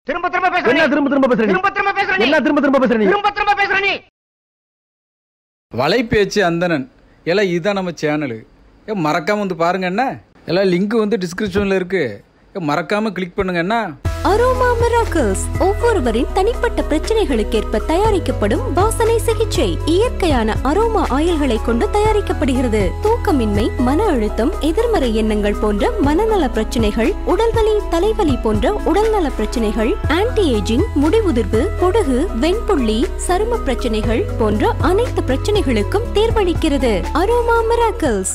திரும்ப திரும்ப பேசுற என்ன நீ. திரும்ப திரும்ப பேசுற நீ? திரும்ப திரும்ப பேசுற நீ. என்ன திரும்ப திரும்ப பேசுற நீ திரும்ப திரும்ப பேசுற நீ வலைபேச்சு அந்தணன் எல்லாம் இதுதான் நம்ம சேனலு ஏ மறக்காம வந்து பாருங்க என்ன எல்லாம் லிங்க் வந்து டிஸ்கிரிப்ஷன்ல இருக்கு ஏ மறக்காம கிளிக் பண்ணுங்க என்ன அரோமா மிராக்கிள்ஸ் ஒவ்வொருவரின் தனிப்பட்ட பிரச்சனைகளுக்கேற்ப தயாரிக்கப்படும் வாசனை சிகிச்சை இயற்கையான அரோமா ஆயில்களை கொண்டு தயாரிக்கப்படுகிறது தூக்கமின்மை மன அழுத்தம் எதிர்மறை எண்ணங்கள் போன்ற மனநல பிரச்சனைகள் உடல்வலி தலைவலி போன்ற உடல்நல பிரச்சனைகள் ஆன்டி ஏஜிங் முடிவுதிர்வு பொடுகு வெண்புள்ளி சரும பிரச்சனைகள் போன்ற அனைத்து பிரச்சனைகளுக்கும் தீர்வளிக்கிறது அரோமா மிராக்கிள்ஸ்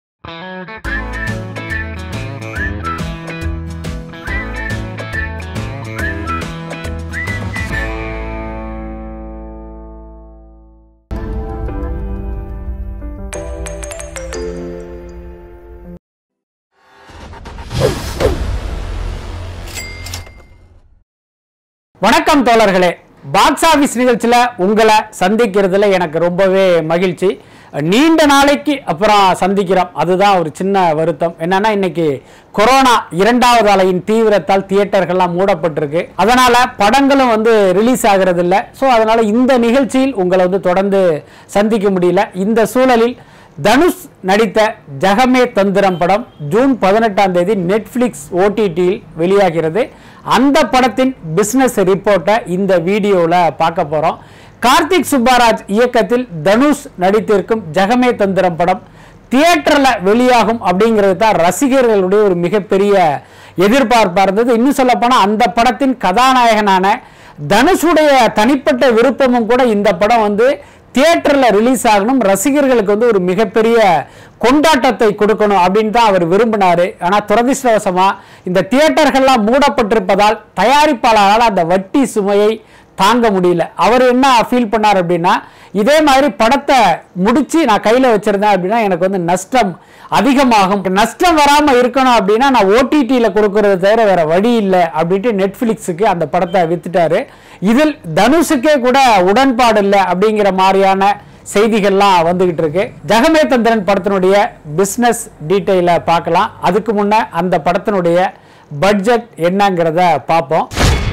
வணக்கம் தோழர்களே பாக்ஸ் ஆபீஸ் நிகழ்ச்சியில உங்களை சந்திக்கிறதுல எனக்கு ரொம்பவே மகிழ்ச்சி நீண்ட நாளைக்கு அப்புறம் சந்திக்கிறோம் அதுதான் ஒரு சின்ன வருத்தம் என்னன்னா இன்னைக்கு கொரோனா இரண்டாவது அலையின் தீவிரத்தால் தியேட்டர்கள்லாம் மூடப்பட்டிருக்கு அதனால படங்களும் வந்து ரிலீஸ் ஆகிறது இல்லை ஸோ அதனால இந்த நிகழ்ச்சியில் உங்களை வந்து தொடர்ந்து சந்திக்க முடியல இந்த சூழலில் தனுஷ் நடித்த ஜகமே தந்திரம் படம் ஜூன் பதினெட்டாம் தேதி நெட்ஃபிளிக்ஸ் ஓடிடியில் வெளியாகிறது அந்த படத்தின் பிசினஸ் ரிப்போர்ட்டை இந்த வீடியோவில் பார்க்க போகிறோம் கார்த்திக் சுப்பாராஜ் இயக்கத்தில் தனுஷ் நடித்திருக்கும் ஜகமே தந்திரம் படம் தியேட்டரில் வெளியாகும் அப்படிங்கிறது தான் ரசிகர்களுடைய ஒரு மிகப்பெரிய எதிர்பார்ப்பாக இருந்தது இன்னும் சொல்லப்போனால் அந்த படத்தின் கதாநாயகனான தனுஷுடைய தனிப்பட்ட விருப்பமும் கூட இந்த படம் வந்து தியேட்டரில் ரிலீஸ் ஆகணும் ரசிகர்களுக்கு வந்து ஒரு மிகப்பெரிய கொண்டாட்டத்தை கொடுக்கணும் அப்படின்னு தான் அவர் விரும்பினாரு ஆனால் துரதிர்ஷ்டவசமாக இந்த தியேட்டர்கள்லாம் மூடப்பட்டிருப்பதால் தயாரிப்பாளரால் அந்த வட்டி சுமையை தாங்க முடியல அவர் என்ன ஃபீல் பண்ணார் அப்படின்னா இதே மாதிரி படத்தை முடிச்சு நான் கையில் வச்சிருந்தேன் அப்படின்னா எனக்கு வந்து நஷ்டம் அதிகமாகும் நஷ்டம் வராமல் இருக்கணும் அப்படின்னா நான் ஓடிடியில் கொடுக்கறத தவிர வேற வழி இல்லை அப்படின்ட்டு நெட்ஃப்ளிக்ஸுக்கு அந்த படத்தை வித்துட்டாரு இதில் தனுஷுக்கே கூட உடன்பாடு இல்லை அப்படிங்கிற மாதிரியான செய்திகள்லாம் வந்துகிட்டு இருக்கு ஜெகமே தந்திரன் படத்தினுடைய பிஸ்னஸ் டீட்டெயிலை பார்க்கலாம் அதுக்கு முன்ன அந்த படத்தினுடைய பட்ஜெட் என்னங்கிறத பார்ப்போம்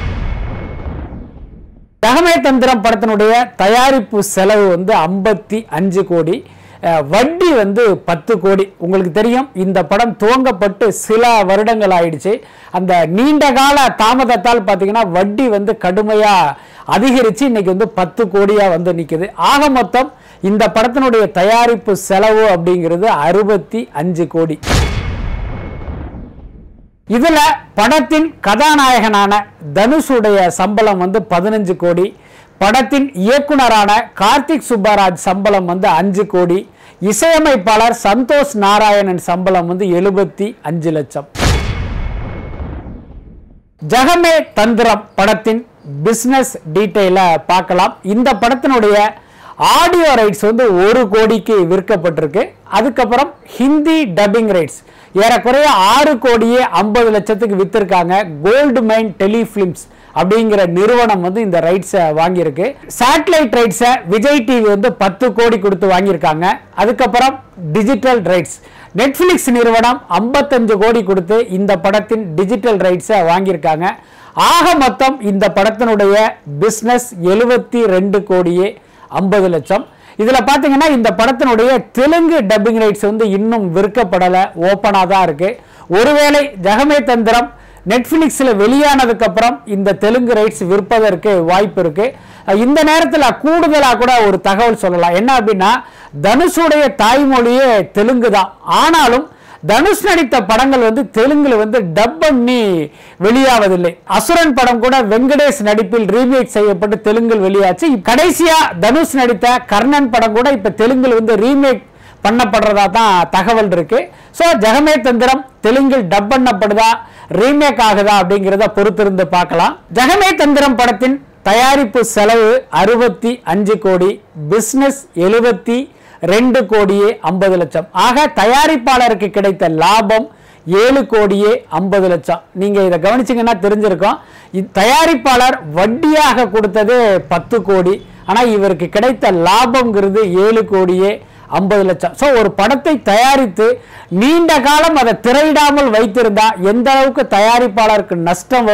ஜெகமே தந்திரம் படத்தினுடைய தயாரிப்பு செலவு வந்து ஐம்பத்தி அஞ்சு கோடி அஹ், வட்டி வந்து பத்து கோடி உங்களுக்கு தெரியும் இந்த படம் துவங்கப்பட்டு சில வருடங்கள் ஆயிடுச்சு அந்த நீண்ட கால தாமதத்தால் பார்த்தீங்கன்னா வட்டி வந்து கடுமையாக அதிகரித்து இன்னைக்கு வந்து பத்து கோடியாக வந்து நிற்குது ஆக மொத்தம் இந்த படத்தினுடைய தயாரிப்பு செலவு அப்படிங்கிறது அறுபத்தி அஞ்சு கோடி இதுல படத்தின் கதாநாயகனான தனுஷுடைய சம்பளம் வந்து பதினஞ்சு கோடி படத்தின் இயக்குனரான கார்த்திக் சுப்பராஜ் சம்பளம் வந்து அஞ்சு கோடி இசையமைப்பாளர் சந்தோஷ் நாராயணன் சம்பளம் வந்து எழுபத்தி அஞ்சு லட்சம் ஜகமே தந்திரம் படத்தின் பிசினஸ் டீட்டெயில பார்க்கலாம் இந்த படத்தினுடைய ஆடியோ ரைட்ஸ் வந்து ஒரு கோடிக்கு விற்கப்பட்டிருக்கு அதுக்கப்புறம் ஹிந்தி டப்பிங் ரைட்ஸ் ஏறக்குறைய ஆறு கோடியே ஐம்பது லட்சத்துக்கு வித்திருக்காங்க கோல்டு மைன் டெலிஃபிலிம்ஸ் அப்படிங்கிற நிறுவனம் வந்து இந்த ரைட்ஸை வாங்கியிருக்கு சேட்டலைட் ரைட்ஸை விஜய் டிவி வந்து பத்து கோடி கொடுத்து வாங்கியிருக்காங்க அதுக்கப்புறம் டிஜிட்டல் ரைட்ஸ் நெட்ஃபிளிக்ஸ் நிறுவனம் 55 கோடி கொடுத்து இந்த படத்தின் டிஜிட்டல் ரைட்ஸை வாங்கியிருக்காங்க ஆக மொத்தம் இந்த படத்தினுடைய பிஸ்னஸ் எழுபத்தி ரெண்டு கோடியே ஐம்பது லட்சம் இதில் பார்த்தீங்கன்னா இந்த படத்தினுடைய தெலுங்கு டப்பிங் ரைட்ஸ் வந்து இன்னும் விற்கப்படலை ஓப்பனாக தான் இருக்கு ஒருவேளை ஜெகமே தந்திரம் நெட்ஃபிளிக்ஸில் வெளியானதுக்கு அப்புறம் இந்த தெலுங்கு ரைட்ஸ் விற்பதற்கு வாய்ப்பு இருக்கு அஹ் இந்த நேரத்தில் கூடுதலாக கூட ஒரு தகவல் சொல்லலாம் என்ன அப்படின்னா தனுஷுடைய தாய்மொழியே தெலுங்கு தான் ஆனாலும் தனுஷ் நடித்த படங்கள் வந்து தெலுங்குல வந்து டப் பண்ணி வெளியாவதில்லை அசுரன் படம் கூட வெங்கடேஷ் நடிப்பில் ரீமேக் செய்யப்பட்டு தெலுங்கில் வெளியாச்சு கடைசியா தனுஷ் நடித்த கர்ணன் படம் கூட இப்ப தெலுங்குல வந்து ரீமேக் பண்ணப்படுறதா தான் தகவல் இருக்கு ஸோ ஜெகமே தந்திரம் தெலுங்கில் டப் பண்ணப்படுதா ரீமேக் ஆகுதா அப்படிங்கிறத பொறுத்திருந்து பார்க்கலாம் ஜெகமே தந்திரம் படத்தின் தயாரிப்பு செலவு அறுபத்தி அஞ்சு கோடி பிசினஸ் எழுபத்தி ரெண்டு கோடியே ஐம்பது லட்சம் ஆக தயாரிப்பாளருக்கு கிடைத்த லாபம் ஏழு கோடியே ஐம்பது லட்சம் நீங்க இதை கவனிச்சீங்கன்னா தெரிஞ்சிருக்கும் இத் தயாரிப்பாளர் வட்டியாக கொடுத்தது பத்து கோடி ஆனா இவருக்கு கிடைத்த லாபம்ங்கிறது ஏழு கோடியே ஐம்பது லட்சம் ஸோ ஒரு படத்தை தயாரித்து நீண்ட காலம் அதை திரையிடாமல் வைத்திருந்தா எந்த அளவுக்கு தயாரிப்பாளருக்கு நஷ்டம் வரும்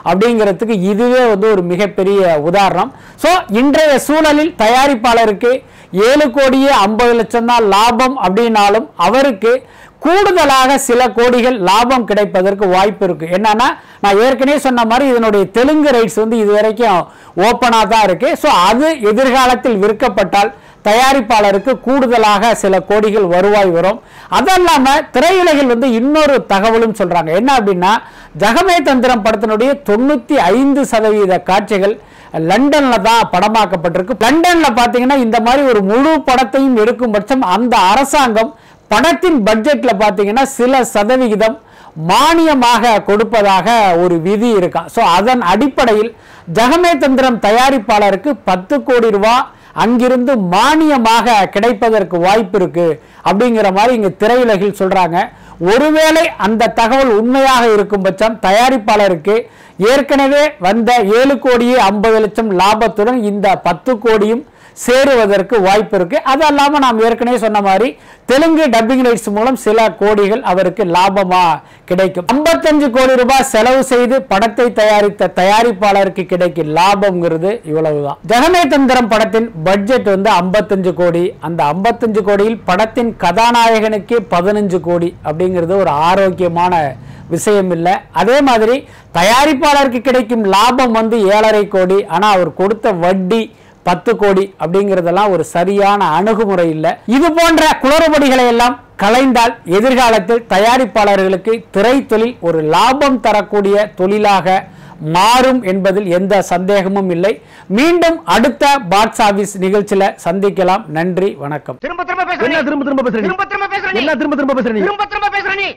அப்படிங்கிறதுக்கு இதுவே வந்து ஒரு மிகப்பெரிய உதாரணம் ஸோ இன்றைய சூழலில் தயாரிப்பாளருக்கு ஏழு கோடியே ஐம்பது லட்சம் தான் லாபம் அப்படின்னாலும் அவருக்கு கூடுதலாக சில கோடிகள் லாபம் கிடைப்பதற்கு வாய்ப்பு இருக்கு என்னன்னா நான் ஏற்கனவே சொன்ன மாதிரி இதனுடைய தெலுங்கு ரைட்ஸ் வந்து இது வரைக்கும் ஓப்பனாக தான் இருக்கு ஸோ அது எதிர்காலத்தில் விற்கப்பட்டால் தயாரிப்பாளருக்கு கூடுதலாக சில கோடிகள் வருவாய் வரும் அதல்லாம திரையுலகில் வந்து இன்னொரு தகவலும் சொல்றாங்க என்ன அப்படின்னா ஜகமே தந்திரம் படத்தினுடைய தொண்ணூத்தி ஐந்து சதவீத காட்சிகள் லண்டன்ல தான் படமாக்கப்பட்டிருக்கு லண்டன்ல பாத்தீங்கன்னா இந்த மாதிரி ஒரு முழு படத்தையும் எடுக்கும் பட்சம் அந்த அரசாங்கம் படத்தின் பட்ஜெட்ல பாத்தீங்கன்னா சில சதவிகிதம் மானியமாக கொடுப்பதாக ஒரு விதி இருக்கா ஸோ அதன் அடிப்படையில் ஜகமே தந்திரம் தயாரிப்பாளருக்கு பத்து கோடி ரூபாய் அங்கிருந்து மானியமாக கிடைப்பதற்கு வாய்ப்பு இருக்கு அப்படிங்கிற மாதிரி இங்க திரையுலகில் சொல்றாங்க ஒருவேளை அந்த தகவல் உண்மையாக இருக்கும் பட்சம் தயாரிப்பாளருக்கு ஏற்கனவே வந்த ஏழு கோடியே ஐம்பது லட்சம் லாபத்துடன் இந்த பத்து கோடியும் சேருவதற்கு வாய்ப்பு இருக்கு அது அல்லாம நாம் ஏற்கனவே சொன்ன மாதிரி தெலுங்கு டப்பிங் ரைட்ஸ் மூலம் சில கோடிகள் அவருக்கு லாபமா கிடைக்கும் 55 கோடி ரூபாய் செலவு செய்து படத்தை தயாரித்த தயாரிப்பாளருக்கு கிடைக்கும் லாபம்ங்கிறது இவ்வளவுதான் ஜெகமே தந்திரம் படத்தின் பட்ஜெட் வந்து 55 கோடி அந்த 55 கோடியில் படத்தின் கதாநாயகனுக்கே பதினஞ்சு கோடி அப்படிங்கிறது ஒரு ஆரோக்கியமான விஷயம் இல்லை அதே மாதிரி தயாரிப்பாளருக்கு கிடைக்கும் லாபம் வந்து ஏழரை கோடி ஆனா அவர் கொடுத்த வட்டி பத்து கோடி அப்படிங்கிறதெல்லாம் ஒரு சரியான அணுகுமுறை இல்லை இது போன்ற குளறுபடிகளை எல்லாம் கலைந்தால் எதிர்காலத்தில் தயாரிப்பாளர்களுக்கு திரைத்தொழில் ஒரு லாபம் தரக்கூடிய தொழிலாக மாறும் என்பதில் எந்த சந்தேகமும் இல்லை மீண்டும் அடுத்த பாக்ஸ் ஆபீஸ் நிகழ்ச்சியில சந்திக்கலாம் நன்றி வணக்கம் திரும்ப திரும்ப பேசுற என்ன நீ. திரும்ப திரும்ப பேசுற நீ? திரும்ப திரும்ப பேசுற நீ. என்ன திரும்ப திரும்ப பேசுற நீ திரும்ப திரும்ப பேசுற நீ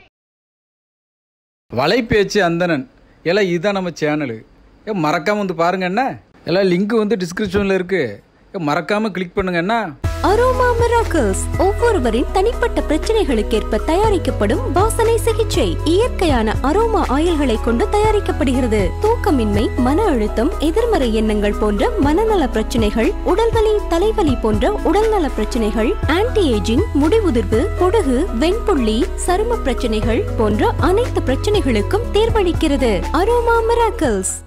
வலைப்பேச்சு அந்தணன் எல்லாம் இதுதான் நம்ம சேனலு ஏ மறக்காம வந்து பாருங்க என்ன எல்லாம் லிங்க் வந்து டிஸ்கிரிப்ஷன்ல இருக்கு ஏ மறக்காம கிளிக் பண்ணுங்க என்ன அரோமா மிராக்கிள்ஸ் ஒவ்வொருவரின் தனிப்பட்ட பிரச்சனைகளுக்கேற்ப தயாரிக்கப்படும் வாசனை சிகிச்சை இயற்கையான அரோமா ஆயில்களை கொண்டு தயாரிக்கப்படுகிறது தூக்கமின்மை மன அழுத்தம் எதிர்மறை எண்ணங்கள் போன்ற மனநல பிரச்சனைகள் உடல்வலி தலைவலி போன்ற உடல்நல பிரச்சனைகள் ஆன்டி ஏஜிங் முடிவுதிர்வு பொடுகு வெண்புள்ளி சரும பிரச்சனைகள் போன்ற அனைத்து பிரச்சனைகளுக்கும் தீர்வளிக்கிறது அரோமா மிராக்கிள்ஸ்